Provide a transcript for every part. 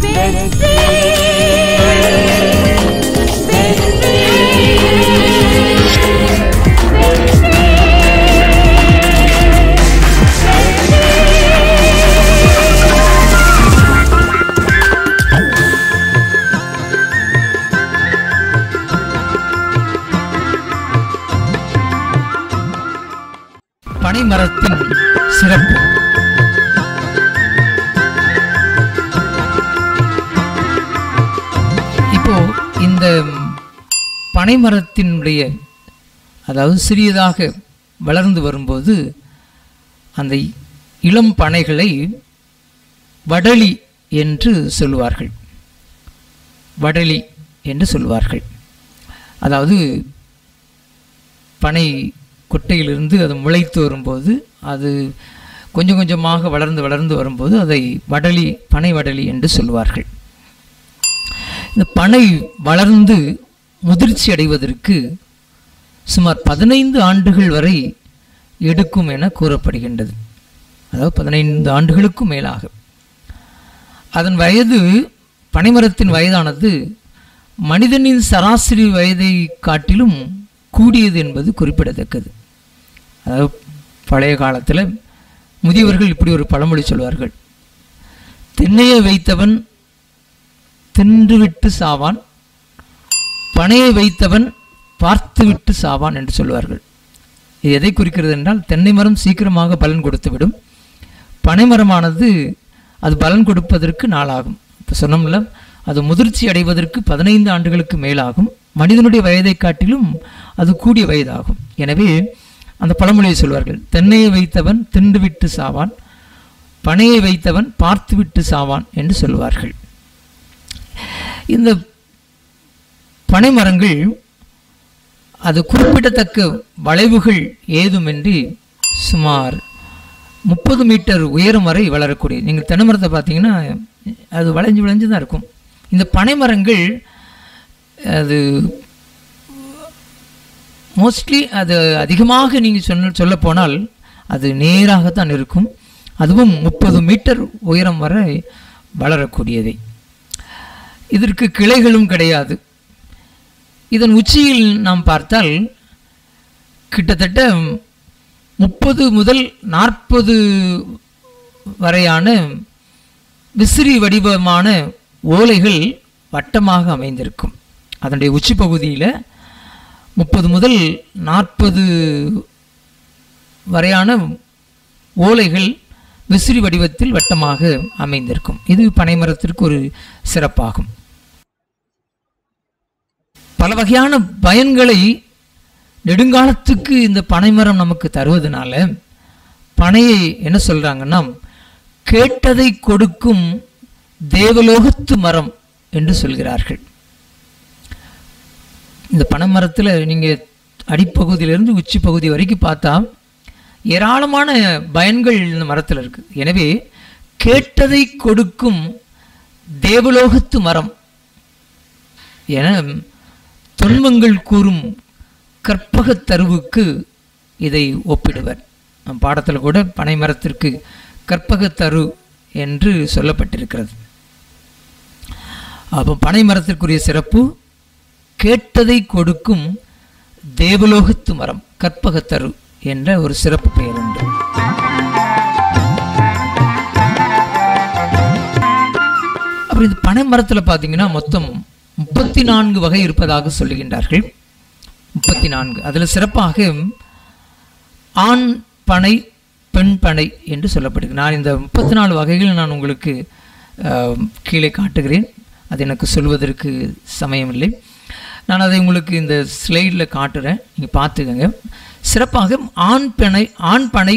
வெற்றி வெற்றி பனைமரத்தின் சிறப்பு இப்போ இந்த பனைமரத்தினுடைய அதாவது சிறியதாக வளர்ந்து வரும்போது அந்த இளம் பனைகளை வடலி என்று சொல்லுவார்கள் வடலி என்று சொல்வார்கள் அதாவது பனை கொட்டையிலிருந்து அது முளைத்து வரும்போது அது கொஞ்சம் கொஞ்சமாக வளர்ந்து வளர்ந்து வரும்போது அதை வடலி பனை வடலி என்று சொல்வார்கள் இந்த பனை வளர்ந்து முதிர்ச்சி அடைவதற்கு சுமார் பதினைந்து ஆண்டுகள் வரை எடுக்கும் என கூறப்படுகின்றது அதாவது பதினைந்து ஆண்டுகளுக்கும் மேலாக அதன் வயது பனைமரத்தின் வயதானது மனிதனின் சராசரி வயதை காட்டிலும் கூடியது என்பது குறிப்பிடத்தக்கது அதாவது பழைய காலத்தில் முதியவர்கள் இப்படி ஒரு பழமொழி சொல்வார்கள் தென்னையை வைத்தவன் தின்றுவிட்டு சாவான் பனையை வைத்தவன் பார்த்துவிட்டு சாவான் என்று சொல்வார்கள் இது எதை குறிக்கிறது என்றால் தென்னை மரம் சீக்கிரமாக பலன் கொடுத்துவிடும் பனைமரமானது அது பலன் கொடுப்பதற்கு நாளாகும் இப்போ சொன்னோம்ல அது முதிர்ச்சி அடைவதற்கு பதினைந்து ஆண்டுகளுக்கு மேலாகும் மனிதனுடைய வயதை காட்டிலும் அது கூடிய வயதாகும் எனவே அந்த பழமொழியை சொல்வார்கள் தென்னையை வைத்தவன் தின்றுவிட்டு சாவான் பனையை வைத்தவன் பார்த்துவிட்டு சாவான் என்று சொல்வார்கள் இந்த பனைமரங்கள் அது குறிப்பிடத்தக்க வளைவுகள் ஏதுமின்றி சுமார் முப்பது மீட்டர் உயரம் வரை வளரக்கூடிய நீங்கள் தென்னை மரத்தை பார்த்தீங்கன்னா அது வளைஞ்சு வளைஞ்சு தான் இருக்கும் இந்த பனைமரங்கள் அது மோஸ்ட்லி அது அதிகமாக நீங்கள் சொன்ன சொல்ல போனால் அது நேராகத்தான் இருக்கும் அதுவும் முப்பது மீட்டர் உயரம் வரை வளரக்கூடியதை இதற்கு கிளைகளும் கிடையாது இதன் உச்சியில் நாம் பார்த்தால் கிட்டத்தட்ட முப்பது முதல் நாற்பது வரையான விசிறி வடிவமான ஓலைகள் வட்டமாக அமைந்திருக்கும் அதனுடைய உச்சி பகுதியில் முப்பது முதல் நாற்பது வரையான ஓலைகள் விசிறி வடிவத்தில் வட்டமாக அமைந்திருக்கும் இது பனைமரத்திற்கு ஒரு சிறப்பாகும் பல வகையான பயன்களை நெடுங்காலத்துக்கு இந்த பனைமரம் நமக்கு தருவதனால பனையை என்ன சொல்றாங்கன்னா கேட்டதை கொடுக்கும் தேவலோகத்து மரம் என்று சொல்கிறார்கள் இந்த பனைமரத்தில் நீங்கள் அடிப்பகுதியிலிருந்து உச்சி பகுதி வரைக்கும் பார்த்தா ஏராளமான பயன்கள் இந்த மரத்தில் இருக்குது எனவே கேட்டதை கொடுக்கும் தேவலோகத்து மரம் என தொன்மங்கள் கூறும் கற்பகத் தருவுக்கு இதை ஒப்பிடுவர் நம் பாடத்தில் கூட பனை மரத்திற்கு கற்பகத் தரு என்று சொல்லப்பட்டிருக்கிறது அப்போ பனை மரத்திற்குரிய சிறப்பு கேட்டதை கொடுக்கும் தேவலோகத்து மரம் கற்பகத்தரு என்ற ஒரு சிறப்பு பெயர் உண்டு அப்புறம் இந்த பனை மரத்தில் பார்த்தீங்கன்னா மொத்தம் முப்பத்தி நான்கு வகை இருப்பதாக சொல்லுகின்றார்கள் முப்பத்தி நான்கு அதில் சிறப்பாக ஆண் பனை பெண் பனை என்று சொல்லப்படுகிறது நான் இந்த முப்பத்தி நாலு வகைகள் நான் உங்களுக்கு அஹ், கீழே காட்டுகிறேன் அது எனக்கு சொல்வதற்கு சமயமில்லை நான் அதை உங்களுக்கு இந்த ஸ்லைடில் காட்டுறேன் நீங்கள் பார்த்துக்கங்க சிறப்பாக ஆண் பனை ஆண் பனை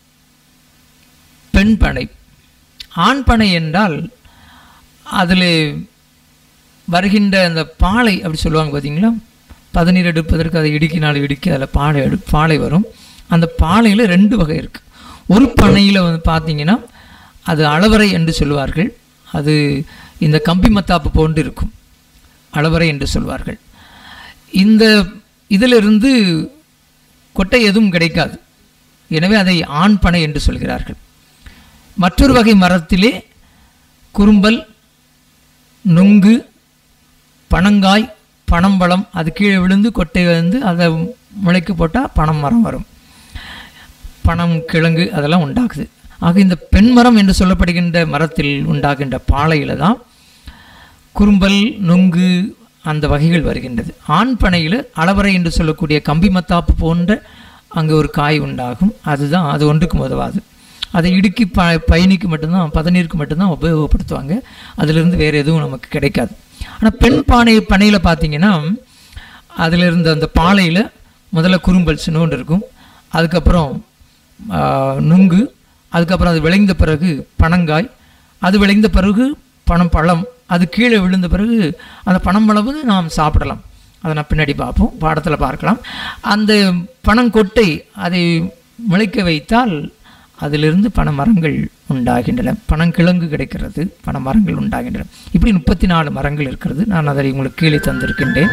பெண் பனை ஆண் பனை என்றால் அதில் வருகின்ற அந்த பாலை அப்படி சொல்லுவாங்க பார்த்தீங்களா பதநீர் எடுப்பதற்கு அதை இடுக்கினால் இடுக்கி அதில் பாலை எடு பாலை வரும் அந்த பாலையில் ரெண்டு வகை இருக்குது ஒரு பனையில் வந்து பார்த்தீங்கன்னா அது அளவரை என்று சொல்லுவார்கள் அது இந்த கம்பி மத்தாப்பு போன்று இருக்கும் அளவரை என்று சொல்வார்கள் இந்த இதிலிருந்து கொட்டை எதுவும் கிடைக்காது எனவே அதை ஆண் பனை என்று சொல்கிறார்கள் மற்றொரு வகை மரத்திலே குறும்பல் நுங்கு பனங்காய் பனம்பழம் அது கீழே விழுந்து கொட்டை வந்து அதை முளைக்கு போட்டால் பனம் மரம் வரும் பனம் கிழங்கு அதெல்லாம் உண்டாக்குது ஆக இந்த பெண் மரம் என்று சொல்லப்படுகின்ற மரத்தில் உண்டாகின்ற பாலையில் தான் குறும்பல் நுங்கு அந்த வகைகள் வருகின்றது ஆண் பனையில் அளவரை என்று சொல்லக்கூடிய கம்பி மத்தாப்பு போன்ற அங்கே ஒரு காய் உண்டாகும் அதுதான் அது ஒன்றுக்கும் உதவாது அதை இடுக்கி ப பயணிக்கு மட்டும்தான் பதநீருக்கு மட்டும்தான் உபயோகப்படுத்துவாங்க அதிலிருந்து வேறு எதுவும் நமக்கு கிடைக்காது ஆனால் பெண் பானை பனையில் பார்த்தீங்கன்னா அதில் இருந்த அந்த பாலையில் முதல்ல குறும்பல் சின்னோண்டு இருக்கும் அதுக்கப்புறம் ஆ, நுங்கு அதுக்கப்புறம் அது விளைந்த பிறகு பனங்காய் அது விளைந்த பிறகு பனம் பழம் அது கீழே விழுந்த பிறகு அந்த பனம் பழம் வந்து நாம் சாப்பிடலாம் அதை நான் பின்னாடி பார்ப்போம் பாடத்தில் பார்க்கலாம் அந்த பனங்கொட்டை அதை முளைக்க வைத்தால் அதிலிருந்து பனமரங்கள் உண்டாகின்றன பனங்கிழங்கு கிடைக்கிறது பனமரங்கள் உண்டாகின்றன இப்படி முப்பத்தி நாலு மரங்கள் இருக்கிறது நான் அதை உங்களுக்கு கீழே தந்திருக்கின்றேன்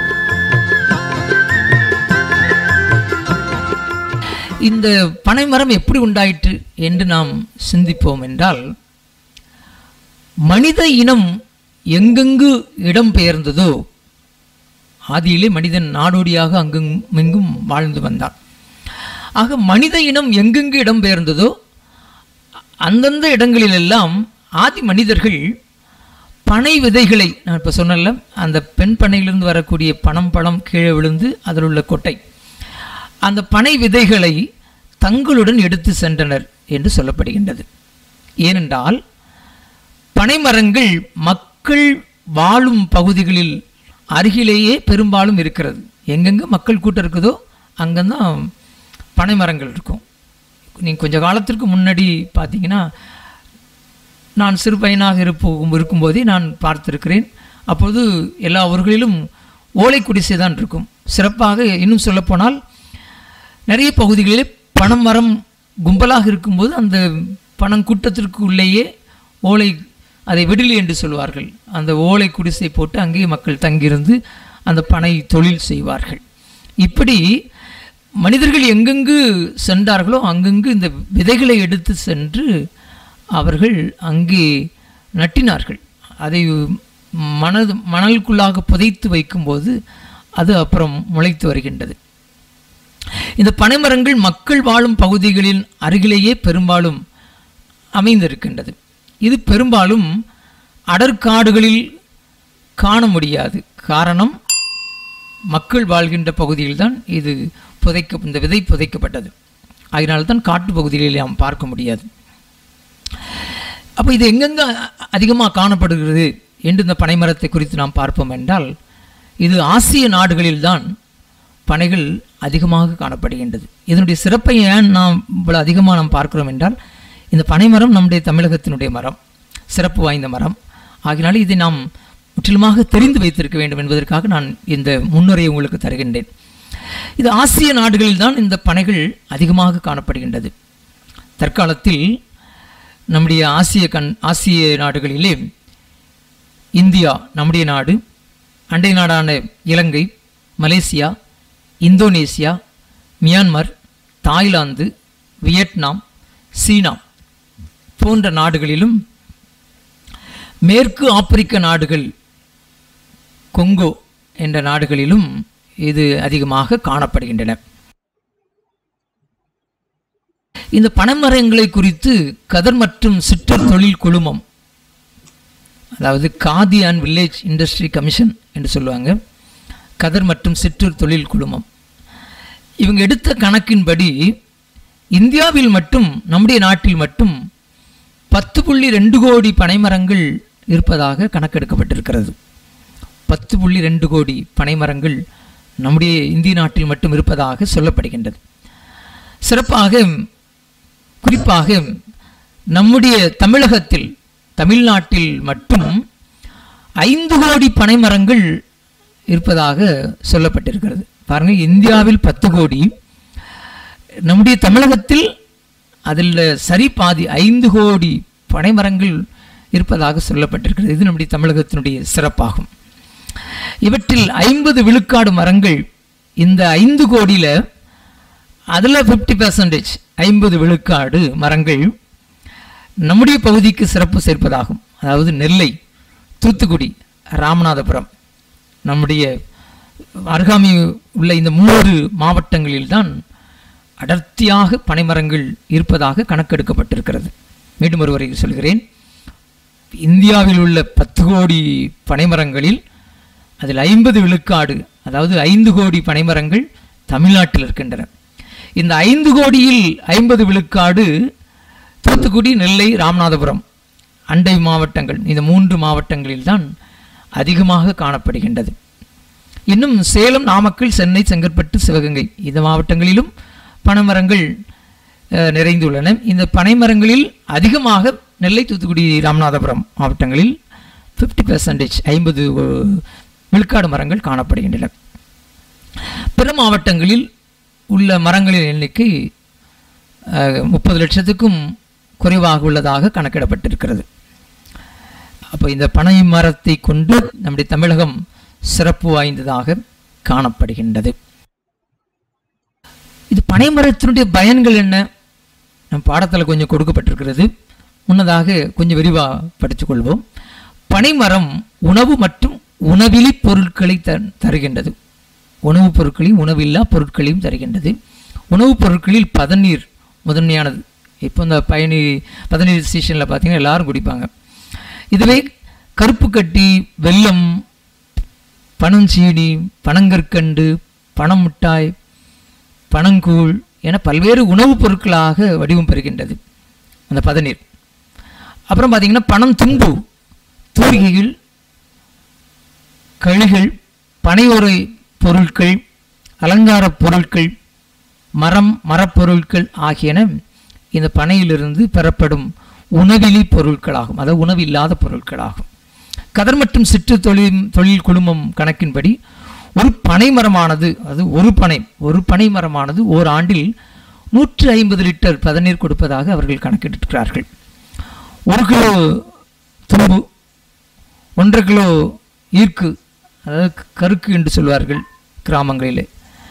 இந்த பனைமரம் எப்படி உண்டாயிற்று என்று நாம் சிந்திப்போம் என்றால் மனித இனம் எங்கெங்கு இடம்பெயர்ந்ததோ ஆதியிலே மனிதன் நாடோடியாக அங்கும் வாழ்ந்து வந்தான் ஆக மனித இனம் எங்கெங்கு இடம்பெயர்ந்ததோ அந்தந்த இடங்களிலெல்லாம் ஆதி மனிதர்கள் பனை விதைகளை நான் இப்போ சொன்னல அந்த பெண் பனையிலிருந்து வரக்கூடிய பனம் பழம் கீழே விழுந்து அதில் உள்ள கொட்டை அந்த பனை விதைகளை தங்களுடன் எடுத்து சென்றனர் என்று சொல்லப்படுகின்றது ஏனென்றால் பனைமரங்கள் மக்கள் வாழும் பகுதிகளில் அருகிலேயே பெரும்பாலும் இருக்கிறது எங்கெங்கே மக்கள் கூட்டம் இருக்குதோ அங்கேதான் பனைமரங்கள் இருக்கும் நீங்கள் கொஞ்ச காலத்திற்கு முன்னாடி பார்த்தீங்கன்னா நான் சிறு பையனாக இருப்போம் இருக்கும்போதே நான் பார்த்திருக்கிறேன் அப்பொழுது எல்லா ஊர்களிலும் ஓலை குடிசை தான் இருக்கும் சிறப்பாக இன்னும் சொல்லப்போனால் நிறைய பகுதிகளிலே பனம் மரம் கும்பலாக இருக்கும்போது அந்த பனங்கூட்டத்திற்கு உள்ளேயே ஓலை அதை விடிலி என்று சொல்வார்கள் அந்த ஓலை குடிசை போட்டு அங்கேயே மக்கள் தங்கியிருந்து அந்த பனை தொழில் செய்வார்கள் இப்படி மனிதர்கள் எங்கெங்கு சென்றார்களோ அங்கங்கு இந்த விதைகளை எடுத்து சென்று அவர்கள் அங்கே நட்டினார்கள் அதை மனது மணலுக்குள்ளாக புதைத்து வைக்கும்போது அது அப்புறம் முளைத்து வருகின்றது இந்த பனைமரங்கள் மக்கள் வாழும் பகுதிகளின் அருகிலேயே பெரும்பாலும் அமைந்திருக்கின்றது இது பெரும்பாலும் அடற்காடுகளில் காண முடியாது காரணம் மக்கள் வாழ்கின்ற பகுதியில்தான் இது புதைக்க இந்த விதை புதைக்கப்பட்டது அதனால்தான் காட்டு பகுதிகளில் நாம் பார்க்க முடியாது அப்போ இது எங்கெங்கே அதிகமாக காணப்படுகிறது என்று இந்த பனைமரத்தை குறித்து நாம் பார்ப்போம் என்றால் இது ஆசிய நாடுகளில்தான் பனைகள் அதிகமாக காணப்படுகின்றது இதனுடைய சிறப்பை ஏன் நாம் இவ்வளோ அதிகமாக நாம் பார்க்கிறோம் என்றால் இந்த பனைமரம் நம்முடைய தமிழகத்தினுடைய மரம் சிறப்பு வாய்ந்த மரம் ஆகினால இதை நாம் முற்றிலுமாக தெரிந்து வைத்திருக்க வேண்டும் என்பதற்காக நான் இந்த முன்னுரையை உங்களுக்கு தருகின்றேன் இது ஆசிய நாடுகளில் தான் இந்த பனைகள் அதிகமாக காணப்படுகின்றது தற்காலத்தில் நம்முடைய ஆசிய கண் ஆசிய நாடுகளிலே இந்தியா நம்முடைய நாடு அண்டை நாடான Ilangai Malaysia Indonesia Myanmar Thailand Vietnam சீனா போன்ற நாடுகளிலும் மேற்கு ஆப்பிரிக்க நாடுகள் கொங்கோ என்ற நாடுகளிலும் இது அதிகமாக காணப்படுகின்றன இந்த பனைமரங்களை குறித்து கதர் மற்றும் சிற்றர் தொழில் குழுமம் அதாவது Khadi and village industry commission என்று சொல்லுவாங்க கதர் மற்றும் சிற்றூர் தொழில் குழுமம் இவங்க எடுத்த கணக்கின்படி இந்தியாவில் மட்டும் நம்முடைய நாட்டில் மட்டும் பத்து புள்ளி ரெண்டு கோடி பனைமரங்கள் இருப்பதாக கணக்கெடுக்கப்பட்டிருக்கிறது பத்து புள்ளி ரெண்டு கோடி பனைமரங்கள் நம்முடைய இந்திய நாட்டில் மட்டும் இருப்பதாக சொல்லப்படுகின்றது சிறப்பாக குறிப்பாக நம்முடைய தமிழகத்தில் தமிழ்நாட்டில் மட்டும் ஐந்து கோடி பனைமரங்கள் இருப்பதாக சொல்லப்பட்டிருக்கிறது பாருங்கள் இந்தியாவில் பத்து கோடி நம்முடைய தமிழகத்தில் அதில் சரி பாதி ஐந்து கோடி பனைமரங்கள் இருப்பதாக சொல்லப்பட்டிருக்கிறது இது நம்முடைய தமிழகத்தினுடைய சிறப்பாகும் இவற்றில் ஐம்பது விழுக்காடு மரங்கள் இந்த ஐந்து கோடியில் அதில் ஃபிஃப்டி பர்சன்டேஜ் ஐம்பது விழுக்காடு மரங்கள் நம்முடைய பகுதிக்கு சிறப்பு சேர்ப்பதாகும் அதாவது நெல்லை தூத்துக்குடி ராமநாதபுரம் நம்முடைய அருகாமை உள்ள இந்த மூன்று மாவட்டங்களில்தான் அடர்த்தியாக பனைமரங்கள் இருப்பதாக கணக்கெடுக்கப்பட்டிருக்கிறது மீண்டும் ஒருவரை சொல்கிறேன் இந்தியாவில் உள்ள பத்து கோடி பனைமரங்களில் அதில் ஐம்பது விழுக்காடு அதாவது ஐந்து கோடி பனைமரங்கள் தமிழ்நாட்டில் இருக்கின்றன இந்த ஐந்து கோடியில் ஐம்பது விழுக்காடு தூத்துக்குடி நெல்லை ராமநாதபுரம் அண்டை மாவட்டங்கள் இந்த மூன்று மாவட்டங்களில் தான் அதிகமாக காணப்படுகின்றது இன்னும் சேலம் நாமக்கல் சென்னை செங்கற்பட்டு சிவகங்கை இந்த மாவட்டங்களிலும் பனைமரங்கள் அஹ், நிறைந்துள்ளன இந்த பனைமரங்களில் அதிகமாக நெல்லை தூத்துக்குடி ராமநாதபுரம் மாவட்டங்களில் ஃபிஃப்டி பெர்சன்டேஜ் ஐம்பது விழுக்காடு மரங்கள் காணப்படுகின்றன பிற மாவட்டங்களில் உள்ள மரங்களின் எண்ணிக்கை முப்பது லட்சத்துக்கும் குறைவாக உள்ளதாக கணக்கிடப்பட்டிருக்கிறது அப்போ இந்த பனை மரத்தை கொண்டு நம்முடைய தமிழகம் சிறப்பு வாய்ந்ததாக காணப்படுகின்றது இது பனைமரத்தினுடைய பயன்கள் என்ன நம் பாடத்தில் கொஞ்சம் கொடுக்கப்பட்டிருக்கிறது முன்னதாக கொஞ்சம் விரிவாக படித்துக்கொள்வோம் பனைமரம் உணவு மற்றும் உணவிலி பொருட்களை த தருகின்றது உணவுப் பொருட்களையும் உணவில்லா பொருட்களையும் தருகின்றது உணவுப் பொருட்களில் பதநீர் முதன்மையானது இப்போ இந்த பயணி பதநீர் சீசனில் பார்த்தீங்கன்னா எல்லாரும் குடிப்பாங்க இதுவே கருப்பு கட்டி வெல்லம் பனஞ்சீனி பனங்கற்கண்டு பனம் மிட்டாய் பனங்கூழ் என பல்வேறு உணவுப் பொருட்களாக வடிவம் பெறுகின்றது அந்த பதநீர் அப்புறம் பார்த்தீங்கன்னா பனம் தும்பு தூரிகைகள் கழிகள் பனையோரை பொருட்கள் அலங்கார பொருட்கள் மரம் மரப்பொருட்கள் ஆகியன இந்த பனையிலிருந்து பெறப்படும் உணவிலி பொருட்களாகும் அதாவது உணவில்லாத பொருட்களாகும் கதர் மற்றும் சிற்று தொழில் தொழில் குழுமம் கணக்கின்படி ஒரு பனை மரமானது அது ஒரு பனை ஒரு பனை மரமானது ஓர் ஆண்டில் நூற்று ஐம்பது லிட்டர் பதநீர் கொடுப்பதாக அவர்கள் கணக்கிட்டிருக்கிறார்கள் ஒரு கிலோ தும்பு ஒன்றரை கிலோ ஈர்க்கு அதாவது கருக்கு என்று சொல்வார்கள் கிராமங்களிலே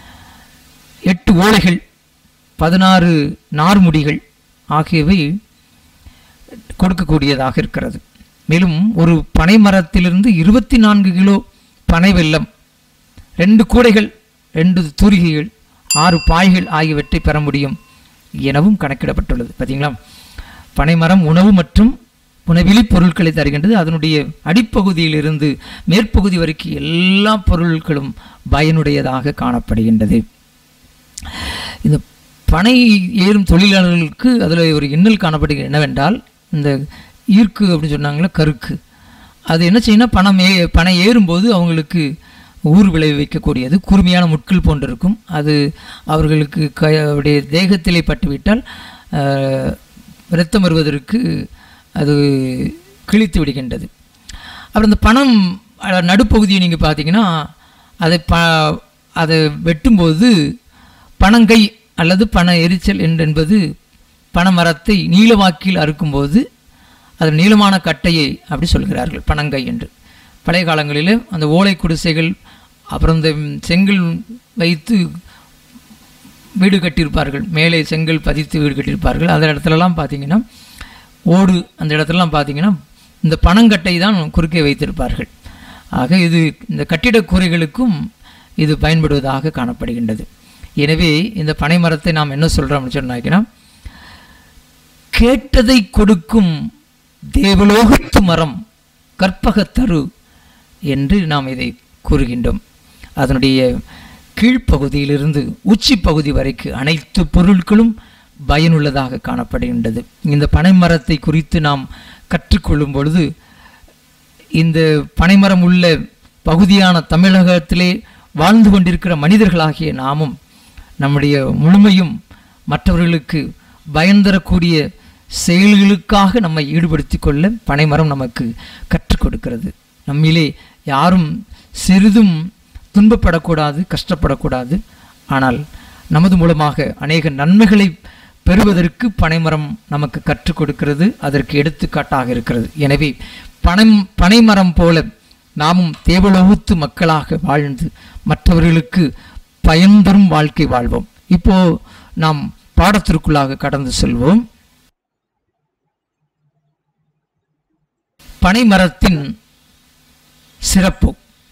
எட்டு ஓலைகள் பதினாறு நார்முடிகள் ஆகியவை கொடுக்கக்கூடியதாக இருக்கிறது மேலும் ஒரு பனை மரத்திலிருந்து இருபத்தி நான்கு கிலோ பனை வெல்லம் ரெண்டு கூடைகள் ரெண்டு தூரிகைகள் ஆறு பாய்கள் ஆகியவற்றை பெற முடியும் எனவும் கணக்கிடப்பட்டுள்ளது பார்த்தீங்களா பனைமரம் உணவு மற்றும் உணவிலி பொருட்களை தருகின்றது அதனுடைய அடிப்பகுதியிலிருந்து மேற்பகுதி வரைக்கும் எல்லா பொருட்களும் பயனுடையதாக காணப்படுகின்றது இந்த பனை ஏறும் தொழிலாளர்களுக்கு அதில் ஒரு இன்னல் காணப்படுகிறது என்னவென்றால் இந்த ஈர்க்கு அப்படின்னு சொன்னாங்களே கருக்கு அது என்ன செய்யணும் பணம் ஏ பனை ஏறும்போது அவங்களுக்கு ஊர் விளைவு வைக்கக்கூடியது கூர்மையான முட்கள் போன்று இருக்கும் அது அவர்களுக்கு க அவருடைய தேகத்திலே பட்டுவிட்டால் ஆஹ், இரத்தம் வருவதற்கு அது கிழித்து விடுகின்றது அப்புறம் இந்த பணம் அஹ், நடுப்பகுதியை நீங்கள் பார்த்தீங்கன்னா அதை ப அதை வெட்டும்போது பனங்கை அல்லது பன எரிச்சல் என்று- என்பது பனைமரத்தை நீளவாக்கில் அறுக்கும்போது அது நீளமான கட்டையை அப்படி சொல்கிறார்கள் பனங்கை என்று பழைய காலங்களில் அந்த ஓலை குடிசைகள் அப்புறம் இந்த செங்கல் வைத்து வீடு கட்டியிருப்பார்கள் மேலே செங்கல் பதித்து வீடு கட்டியிருப்பார்கள் அந்த இடத்துலலாம் பார்த்தீங்கன்னா ஓடு அந்த இடத்துலலாம் பார்த்தீங்கன்னா இந்த பனங்கட்டை தான் குறுக்கே வைத்திருப்பார்கள் ஆக இது இந்த கட்டிடக் கூரைகளுக்கும் இது பயன்படுவதாக காணப்படுகின்றது எனவே இந்த பனை மரத்தை நாம் என்ன சொல்கிறோம்னு சொன்னாங்கன்னா கேட்டதை கொடுக்கும் தேவலோகத்து மரம் கற்பகத்தரு என்று நாம் இதை கூறுகின்றோம் அதனுடைய கீழ்ப்பகுதியிலிருந்து உச்சி பகுதி வரைக்கும் அனைத்து பொருட்களும் பயனுள்ளதாக காணப்படுகின்றது இந்த பனை மரத்தை குறித்து நாம் கற்றுக்கொள்ளும் பொழுது இந்த பனைமரம் உள்ள பகுதியான தமிழகத்திலே வாழ்ந்து கொண்டிருக்கிற மனிதர்களாகிய நாமும் நம்முடைய முழுமையும் மற்றவர்களுக்கு பயன் தரக்கூடிய செயல்களுக்காக நம்மை ஈடுபடுத்தி கொள்ள பனைமரம் நமக்கு கற்றுக் கொடுக்கிறது நம்மிலே யாரும் சிறிதும் துன்பப்படக்கூடாது கஷ்டப்படக்கூடாது ஆனால் நமது மூலமாக அநேக நன்மைகளை பெறுவதற்கு பனைமரம் நமக்கு கற்றுக் கொடுக்கிறது அதற்கு எடுத்துக்காட்டாக இருக்கிறது எனவே பனம் பனைமரம் போல நாமும் தேவலோகத்து மக்களாக வாழ்ந்து மற்றவர்களுக்கு பயன் தரும் வாழ்க்கை வாழ்வோம் இப்போ நாம் பாடத்திற்குள்ளாக கடந்து செல்வோம் பனைமரத்தின் சிறப்பு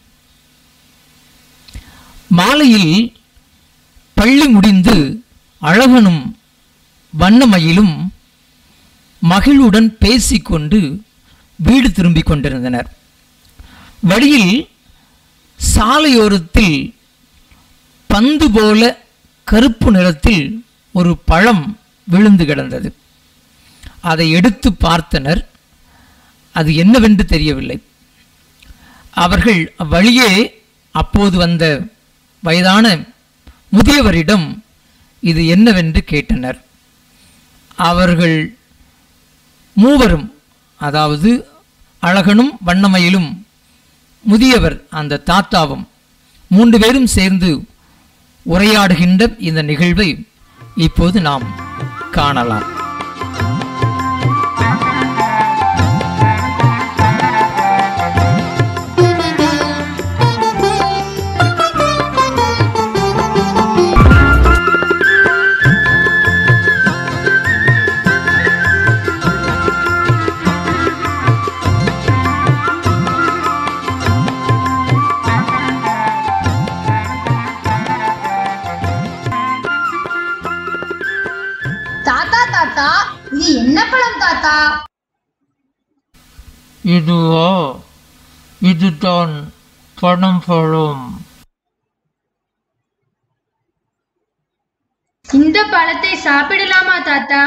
மாலையில் பள்ளி முடிந்து அழகனும் வண்ணமயிலும் மகிழுடன் பேசிக்கொண்டு வீடு திரும்பிக் கொண்டிருந்தனர் வழியில் சாலையோரத்தில் பந்து போல கருப்பு நிறத்தில் ஒரு பழம் விழுந்து கிடந்தது அதை எடுத்து பார்த்தனர் அது என்னவென்று தெரியவில்லை அவர்கள் வழியே அப்போது வந்த வயதான முதியவரிடம் இது என்னவென்று கேட்டனர் அவர்கள் மூவரும் அதாவது அழகனும் வண்ணமயிலும் முதியவர் அந்த தாத்தாவும் மூன்று பேரும் சேர்ந்து உரையாடுகின்ற இந்த நிகழ்வை இப்போது நாம் காணலாம் தாத்தா தாத்தா இது என்ன பழம் தாத்தா இதுவா இதுதான் பணம் பழம் இந்த பழத்தை சாப்பிடலாமா தாத்தா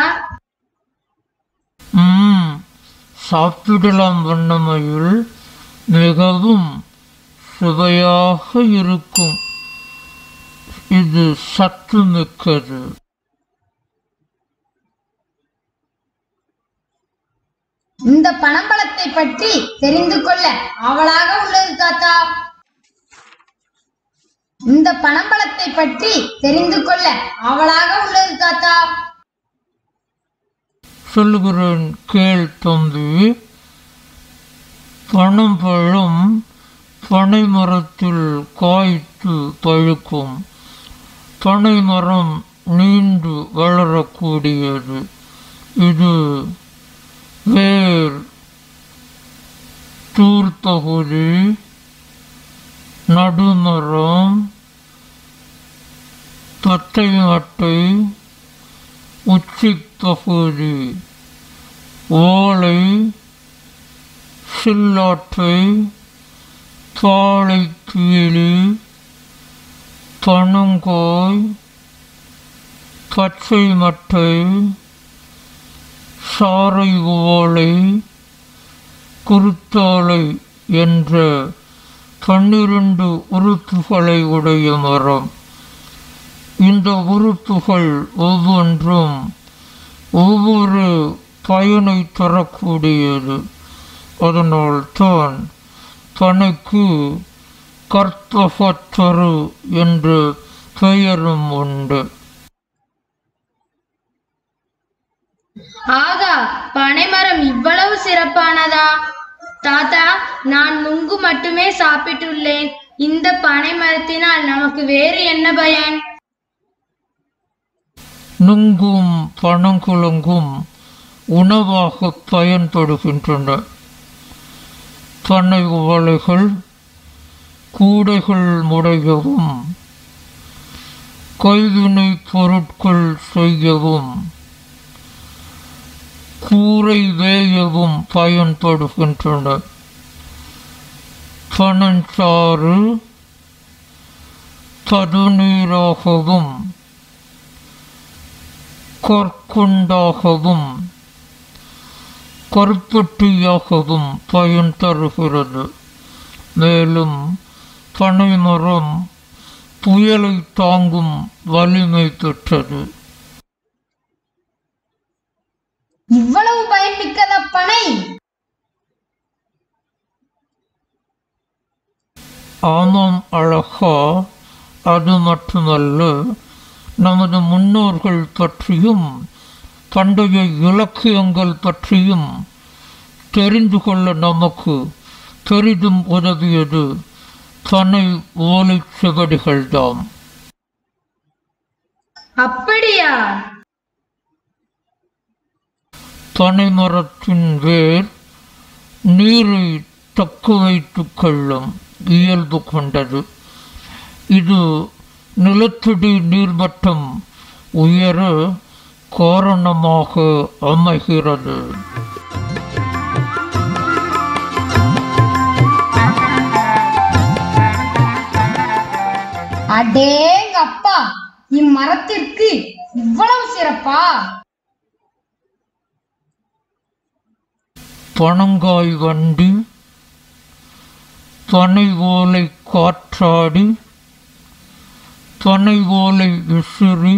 ம் சாப்பிடலாம் வண்ணமையில் மிகவும் சுவையாக இருக்கும் இது சத்து மிக்கது இந்த பனம்பழத்தை பற்றி தெரிந்து கொள்ள ஆவலாக உள்ளது தாத்தா இந்த பனம்பழத்தை பற்றி தெரிந்து கொள்ள ஆவலாக உள்ளது தாத்தா சொல்லுகிறேன் கேள் தம்பி பணம் பழம் பனை மரத்தில் காய்த்து பழுக்கும் பனை மரம் நீண்டு வளரக்கூடியது இது வேர் தூர்பகுதி நடுமரம் பச்சை மட்டை உச்சிப் பகுதி ஓலை சில்லாற்றை பாலைக்கீழி பனங்கோய் பச்சை மட்டை சாறை ஓலை குருத்தாலை என்ற பன்னிரண்டு உறுப்புகளை உடைய மரம் இந்த உறுப்புகள் ஒவ்வொன்றும் ஒவ்வொரு பயனை தரக்கூடியது அதனால் தான் தனக்கு கற்பகத்தரு என்ற பெயரும் உண்டு ஆகா பனைமரம் இவ்வளவு சிறப்பானதா தாத்தா நான் நுங்கு மட்டுமே சாப்பிட்டுள்ளேன் இந்த பனை மரத்தினால் நமக்கு வேறு என்ன பயன் நுங்கும் பனங்குழங்கும் உணவாக பயன்படுகின்றன பனை ஓலைகள் கூடைகள் முடையவும் கைவினை பொருட்கள் செய்யவும் கூரை வேயவும் பயன்படுகின்றன பனஞ்சாறு பதுநீராகவும் கற்குண்டாகவும் கருப்பட்டியாகவும் பயன் தருகிறது மேலும் பனைமரம் புயலை தாங்கும் வலிமை பெற்றது இவ்வளவு பயன் மிக்கதா பனை ஆமாம் அழகா அது மட்டுமல்ல நமது முன்னோர்கள் பற்றியும் பண்டைய இலக்கியங்கள் பற்றியும் தெரிந்து கொள்ள நமக்கு பெரிதும் உதவியது பனை ஓலைச் செவடிகள்தாம் அப்படியா பனைமரத்தின் வேர் நீரை தக்க வைத்துக் கொள்ளும் இயல்பு கொண்டது இது நிலத்தடி நீர்மட்டம் உயர காரணமாக அமைகிறது அடேங்கப்பா இம்மரத்திற்கு இவ்வளவு சிறப்பா பனங்காய் வண்டி பனை ஓலை காற்றாடி பனை ஓலை விசிறி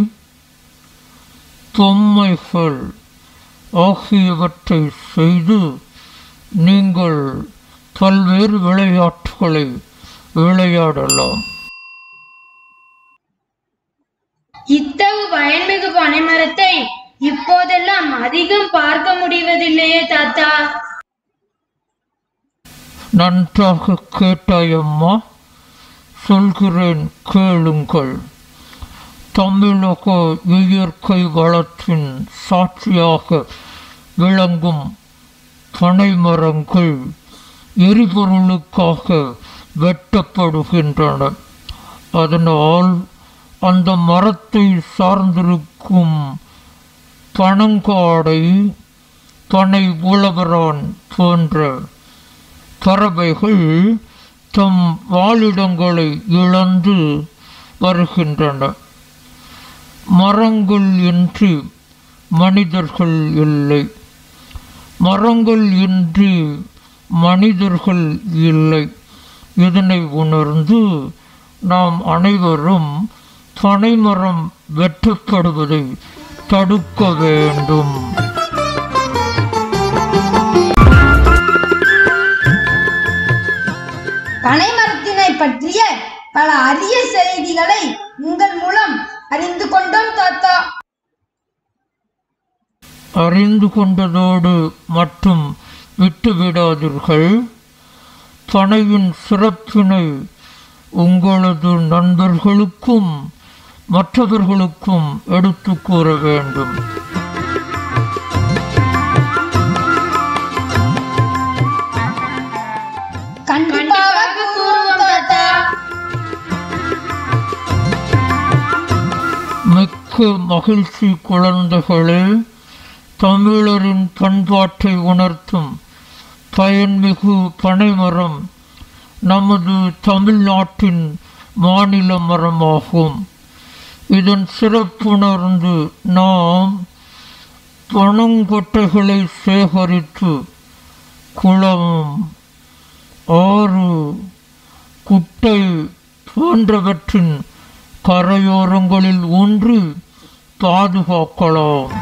பொம்மைகள் ஆகியவற்றை செய்து நீங்கள் பல்வேறு விளையாட்டுகளை விளையாடலாம் இத்தகு பயன்மிகு பனைமரத்தை இப்போதெல்லாம் அதிகம் பார்க்க முடிவதில்லையே தாத்தா நன்றாக கேட்டாயம்மா சொல்கிறேன் கேளுங்கள் தமிழக இயற்கை வளத்தின் சாட்சியாக விளங்கும் பனைமரங்கள் எரிபொருளுக்காக வெட்டப்படுகின்றன அதனால் அந்த மரத்தை சார்ந்திருக்கும் பனங்காடை பனை உழவரான் போன்ற பறவைகள் தம் வாழிடங்களை இழந்து வருகின்றன மரங்கள் இன்றி மனிதர்கள் இல்லை மரங்கள் இன்றி மனிதர்கள் இல்லை இதனை உணர்ந்து நாம் அனைவரும் பனைமரம் வெட்டப்படுவதை தடுக்க வேண்டும் பனைமரத்தினை பற்றிய பல அரிய செய்திகளை உங்கள் மூலம் அறிந்து கொண்டோம் தாத்தா அறிந்து கொண்டதோடு மட்டும் விட்டுவிடாதீர்கள் பனையின் சிறப்பினை உங்களது நண்பர்களுக்கும் மற்றவர்களுக்கும் எடுத்துக் கூற வேண்டும் கண்டிப்பாக கூறுவோம் தாத்தா மிக்க மகிழ்ச்சி குழந்தைகளே தமிழரின் பண்பாட்டை உணர்த்தும் பயன்மிகு பனைமரம் நமது தமிழ்நாட்டின் மாநில மரமாகும் இதன் சிறப்புணர்ந்து நாம் பனங்கொட்டைகளை சேகரித்து குளம் ஆறு குட்டை போன்றவற்றின் கரையோரங்களில் ஊன்றி பாதுகாக்கலாம்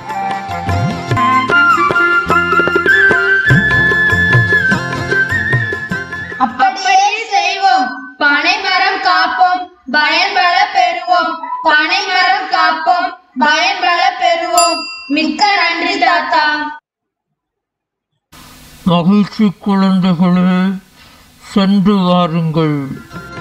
அப்படியே செய்வோம் பனைமரம் காப்போம் பயன்பட பெறுவோம் பனைமரம் காப்போம் பயன்பட பெறுவோம் மிக்க நன்றி தாத்தா மகிழ்ச்சி குழந்தைகளே சென்று வாருங்கள்